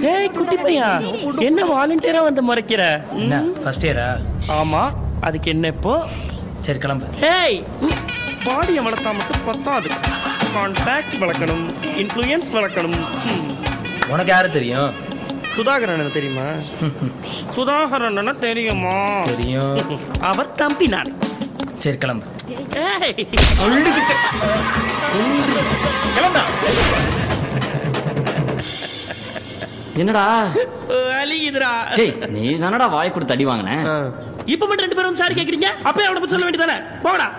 டேய் குட்டி பையன் என்ன வாலண்டியரா வந்து முறைக்கிற ம், என்ன ஃபர்ஸ்ட் இயரா ஆமா அதுக்கு என்ன இப்போ சரி கிளம்பு ஏய் பாடியை வளர்த்தா மட்டும் பத்தாது கான்டாக்ட் வளர்க்கணும் இன்ஃப்ளூயன்ஸ் வளர்க்கணும் ம். உனக்கு யாரு தெரியும் சுதாகரன் தெரியுமா சுதாகரன் தெரியுமா தெரியும் அவர் தம்பி நான் சரி கிளம்பு ஏய் கிளம்பா என்னடா அலிகுதுடா டேய் நீ தானடா வாய் கொடுத்து அடி வாங்கின இப்ப மட்டும் ரெண்டு பேரும் சாரி கேக்குறீங்க அப்பயே அவனை பத்தி சொல்ல வேண்டியதானே போடா